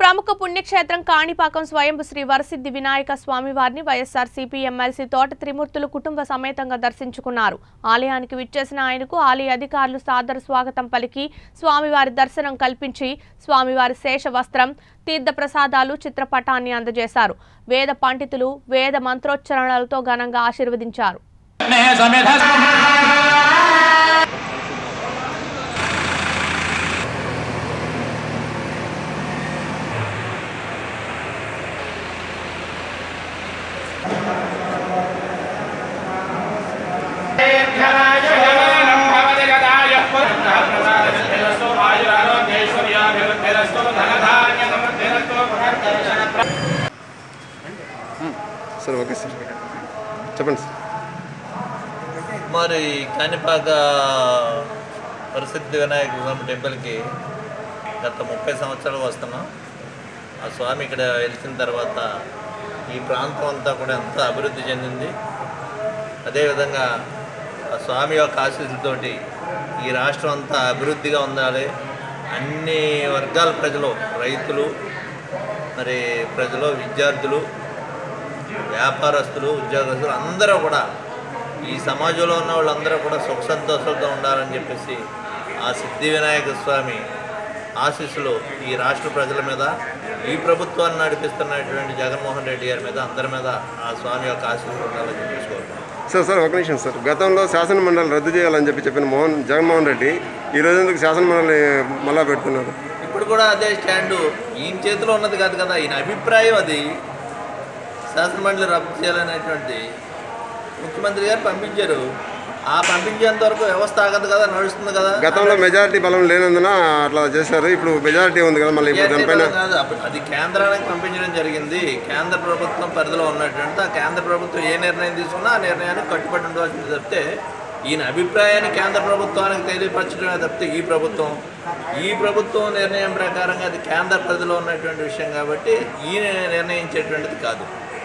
ప్రముఖ పుణ్యక్షేత్రం కాణిపాకం స్వయంభు శ్రీ వరసిద్ధి వినాయక స్వామివారిని వైఎస్ఆర్ సిపి ఎమ్మెల్సీ తోట త్రిమూర్తులు కుటుంబ సమేతంగా దర్శించుకున్నారు ఆలయానికి విచ్చేసిన ఆయనకు ఆలయ అధికారులు సాదర స్వాగతం పలికి స్వామివారి దర్శనం కల్పించి స్వామివారి శేష వస్త్రం తీర్థ ప్రసాదాలు చిత్రపటాన్ని అందజేశారు వేద పండితులు వేద మంత్రోచ్చరణలతో ఘనంగా ఆశీర్వదించారు సార్ ఓకే సార్ చెప్పండి సార్ మరి కాణిపాక ప్రసిద్ధి వినాయక స్వామి టెంపుల్కి గత ముప్పై సంవత్సరాలు వస్తున్నాం ఆ స్వామి ఇక్కడ వెలిసిన తర్వాత ఈ ప్రాంతం అంతా కూడా ఎంత అభివృద్ధి చెందింది అదేవిధంగా ఆ స్వామి యొక్క ఆశీస్సులతోటి ఈ రాష్ట్రం అంతా అభివృద్ధిగా ఉండాలి అన్ని వర్గాల ప్రజలు రైతులు మరి ప్రజలు విద్యార్థులు వ్యాపారస్తులు ఉద్యోగస్తులు అందరూ కూడా ఈ సమాజంలో ఉన్న వాళ్ళందరూ కూడా సుఖ సంతోషాలతో ఉండాలని చెప్పేసి ఆ సిద్ధి వినాయక స్వామి ఆశీస్సులు ఈ రాష్ట్ర ప్రజల మీద ఈ ప్రభుత్వాన్ని నడిపిస్తున్నటువంటి జగన్మోహన్ రెడ్డి గారి మీద అందరి మీద ఆ స్వామి యొక్క ఆశీస్సులు ఉండాలని చెప్పేసి కోరుకుంటున్నాను. సార్ సార్ ఒక నిమిషం సార్ గతంలో శాసన మండలి రద్దు చేయాలని చెప్పి చెప్పిన మోహన్ జగన్మోహన్ రెడ్డి ఈ రోజు ఎందుకు శాసన మండలి మళ్ళా పెడుతున్నారు ఇప్పుడు కూడా అదే స్టాండు ఈయన చేతిలో ఉన్నది కాదు కదా ఈయన అభిప్రాయం అది శాసనమండలి రద్దు చేయాలనేటువంటిది ముఖ్యమంత్రి గారు పంపించారు ఆ పంపించేంత వరకు వ్యవస్థ ఆగదు కదా నడుస్తుంది కదా గతంలో మెజారిటీ బలం లేనందున అట్లా చేశారు ఇప్పుడు మెజారిటీ ఉంది కదా మళ్ళీ ఇప్పుడు దానిపైన కాదు అప్పుడు అది కేంద్రానికి పంపించడం జరిగింది కేంద్ర ప్రభుత్వం పరిధిలో ఉన్నటువంటి ఆ కేంద్ర ప్రభుత్వం ఏ నిర్ణయం తీసుకున్నా ఆ నిర్ణయానికి కట్టుబడి ఉండవలసింది తప్పితే ఈయన అభిప్రాయాన్ని కేంద్ర ప్రభుత్వానికి తెలియపరచడమే తప్పితే ఈ ప్రభుత్వం ఈ ప్రభుత్వం నిర్ణయం ప్రకారంగా అది కేంద్ర పరిధిలో ఉన్నటువంటి విషయం కాబట్టి ఈయన నిర్ణయించేటువంటిది కాదు